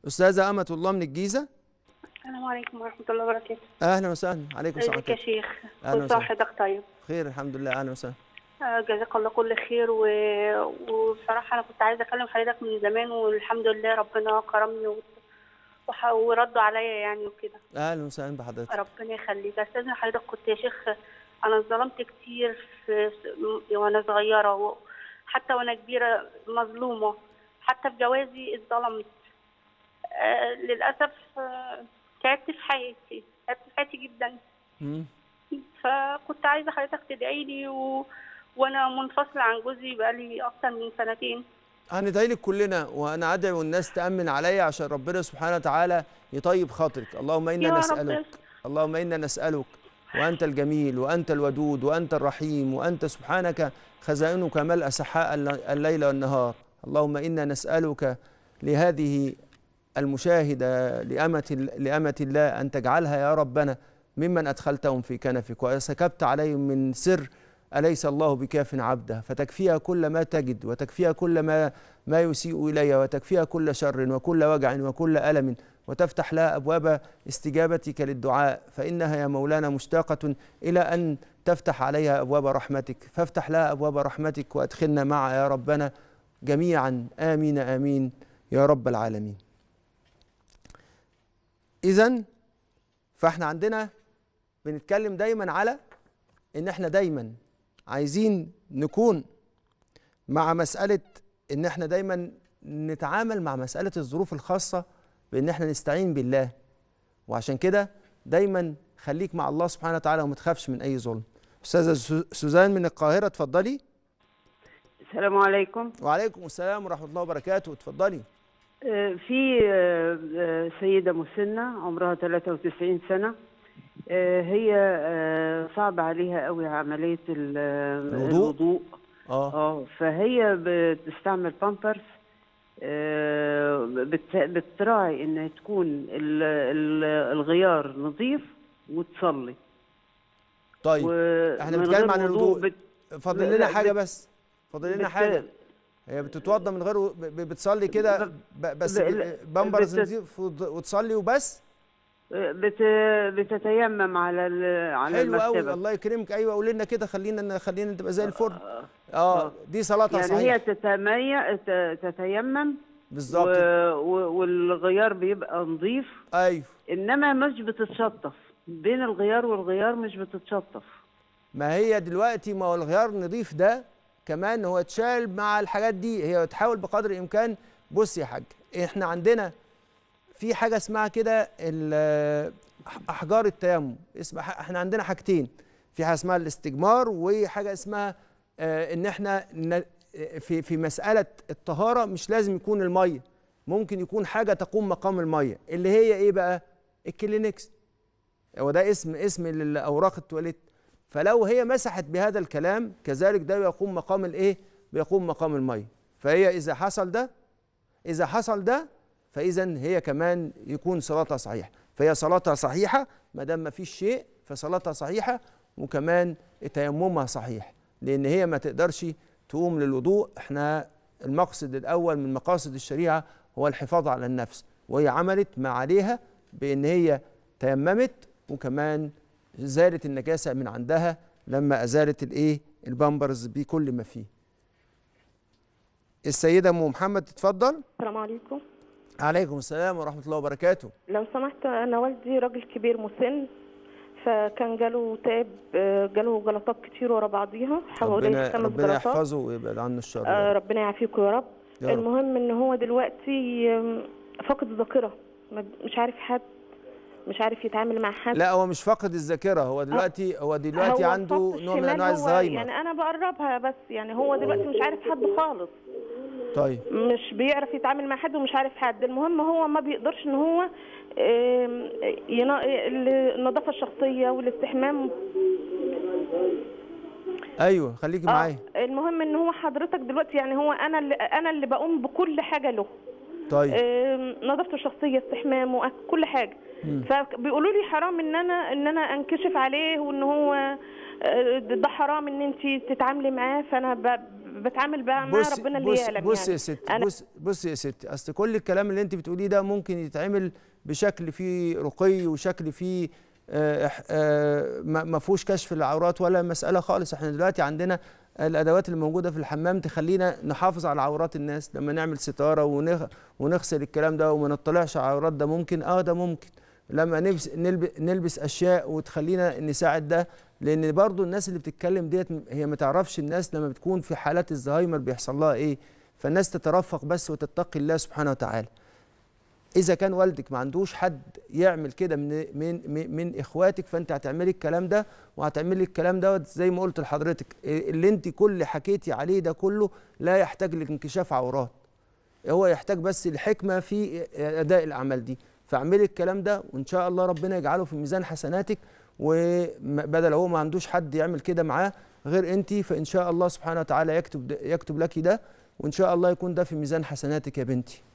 استاذه امه الله من الجيزه السلام عليكم ورحمة الله وبركاته اهلا وسهلا عليكم السلام ازيك يا عليكم. شيخ أهلا كل سنة وسهلا. وحضرتك طيب خير الحمد لله اهلا وسهلا آه، جزاك الله كل خير و... وبصراحة أنا كنت عايزة أكلم حضرتك من زمان والحمد لله ربنا كرمني و... وح... وردوا عليا يعني وكده اهلا وسهلا بحضرتك ربنا يخليك أستاذن حضرتك كنت يا شيخ أنا اتظلمت كتير في... في- وأنا صغيرة و... حتى وأنا كبيرة مظلومة حتى في جوازي اتظلمت آه للأسف آه تعبت في حياتي تعبت في حياتي جدا مم. فكنت عايزة حضرتك تدعي لي و... وأنا منفصلة عن جوزي بقالي أكتر من سنتين هندعي لك كلنا وانا ادعو الناس تامن عليا عشان ربنا سبحانه وتعالى يطيب خاطرك اللهم انا يا رب نسالك اللهم انا نسالك وانت الجميل وانت الودود وانت الرحيم وانت سبحانك خزائنك ملء سحاء الليل والنهار اللهم انا نسالك لهذه المشاهده لامه لامه الله ان تجعلها يا ربنا ممن ادخلتهم في كنفك وسكبت عليهم من سر أليس الله بكاف عبده فتكفيها كل ما تجد وتكفيها كل ما ما يسيء إلي وتكفيها كل شر وكل وجع وكل ألم وتفتح لها أبواب استجابتك للدعاء فإنها يا مولانا مشتاقة إلى أن تفتح عليها أبواب رحمتك فافتح لها أبواب رحمتك وأدخلنا معها يا ربنا جميعا آمين آمين يا رب العالمين إذا فاحنا عندنا بنتكلم دايما على ان احنا دايما عايزين نكون مع مسألة ان احنا دايما نتعامل مع مسألة الظروف الخاصة بان احنا نستعين بالله وعشان كده دايما خليك مع الله سبحانه وتعالى وما تخافش من اي ظلم استاذة سو- سوزان من القاهرة اتفضلي السلام عليكم وعليكم السلام ورحمة الله وبركاته اتفضلي آه، في آه، آه، سيدة مسنة عمرها 93 سنة آه، هي آه، صعب عليها قوي عملية ال- الوضوء؟ الوضوء اه اه فهي بتستعمل بامبرز آه، بت- بتراعي ان تكون ال- ال- الغيار نظيف وتصلي طيب و- احنا من بنتكلم غير عن وضوء الوضوء بت- فاضل لا، لنا لا، حاجة بت- بس فاضل لنا بت- حاجة هي بتتوضى من غير و- ب- ب- بتصلي كده ب- ب- بس ب- لا، بامبرز بت- نضيف وت- وتصلي وبس بت بتتيمم على ال- على حلو قوي المرتبة الله يكرمك ايوه قول لنا كده خلينا خلينا تبقى زي الفل آه. اه دي صلاتها يعني صحيح هي تتمي... ت- تتيمم بالظبط و... و... والغيار بيبقى نظيف ايوه انما مش بتتشطف بين الغيار والغيار مش بتتشطف ما هي دلوقتي ما هو الغيار نضيف ده كمان هو اتشال مع الحاجات دي هي تحاول بقدر الامكان بص يا حاج احنا عندنا في حاجه اسمها كده ال- احجار التيمم اسمها احنا عندنا حاجتين في حاجه اسمها الاستجمار وحاجه اسمها آه، ان احنا ن- في في مساله الطهاره مش لازم يكون الميه ممكن يكون حاجه تقوم مقام الميه اللي هي ايه بقى الكلينكس هو ده اسم اسم الاوراق التواليت فلو هي مسحت بهذا الكلام كذلك ده يقوم مقام الايه بيقوم مقام الميه فهي اذا حصل ده اذا حصل ده فاذا هي كمان يكون صلاتها صحيحه فهي صلاتها صحيحه ما دام ما فيش شيء فصلاتها صحيحه وكمان تيممها صحيح لان هي ما تقدرش تقوم للوضوء احنا المقصد الاول من مقاصد الشريعه هو الحفاظ على النفس وهي عملت ما عليها بان هي تيممت وكمان زالت النجاسه من عندها لما ازالت الايه البامبرز بكل ما فيه السيده ام محمد تتفضل السلام عليكم عليكم السلام ورحمه الله وبركاته لو سمحت انا والدي راجل كبير مسن فكان جاله تاب آه، جاله جلطات كتير ورا بعضيها حوالي ربنا خمس ربنا جلطات يحفظه ويبعد عنه الشر آه يا رب. ربنا يعافيكم يا رب يا رب. المهم ان هو دلوقتي آم، فقد الذاكره ما- مش عارف حد مش عارف يتعامل مع حد لا هو مش فاقد الذاكره هو دلوقتي هو دلوقتي هو عنده الفص نوع من الشمال انواع هو- الزهايمر يعني انا بقربها بس يعني هو دلوقتي مش عارف حد خالص طيب مش بيعرف يتعامل مع حد ومش عارف حد المهم هو ما بيقدرش ان هو آم، ينا- النظافه الشخصيه والاستحمام ايوه خليكي آه، معايا المهم ان هو حضرتك دلوقتي يعني هو انا اللي انا اللي بقوم بكل حاجه له طيب آم، نظافته الشخصيه استحمامه أك- كل حاجه مم. فبيقولوا لي حرام ان انا ان انا انكشف عليه وان هو آه، ده حرام ان انت تتعاملي معاه فانا ب- بتعامل بقى مع بص ربنا اللي بص يعلم بص يعني يا ستي أنا- بص بص يا ستي اصل كل الكلام اللي انت بتقوليه ده ممكن يتعمل بشكل فيه رقي وشكل فيه آه، إح- آه، ما ما فيهوش كشف العورات ولا مساله خالص احنا دلوقتي عندنا الادوات اللي موجوده في الحمام تخلينا نحافظ على عورات الناس لما نعمل ستاره ونغ ونغسل الكلام ده وما نطلعش على عورات ده ممكن اه ده ممكن لما نلبس نلبس, نلبس اشياء وتخلينا نساعد ده لان برضو الناس اللي بتتكلم ديت هي ما تعرفش الناس لما بتكون في حالات الزهايمر بيحصل لها ايه فالناس تترفق بس وتتقي الله سبحانه وتعالى اذا كان والدك ما عندوش حد يعمل كده من من من- من اخواتك فانت هتعملي الكلام ده وهتعملي الكلام دوت زي ما قلت لحضرتك اللي انت كل حكيتي عليه ده كله لا يحتاج لانكشاف عورات هو يحتاج بس الحكمه في اداء الاعمال دي فاعملي الكلام ده وان شاء الله ربنا يجعله في ميزان حسناتك وبدل هو ما عندوش حد يعمل كده معاه غير انت فان شاء الله سبحانه وتعالى يكتب يكتب لك ده وان شاء الله يكون ده في ميزان حسناتك يا بنتي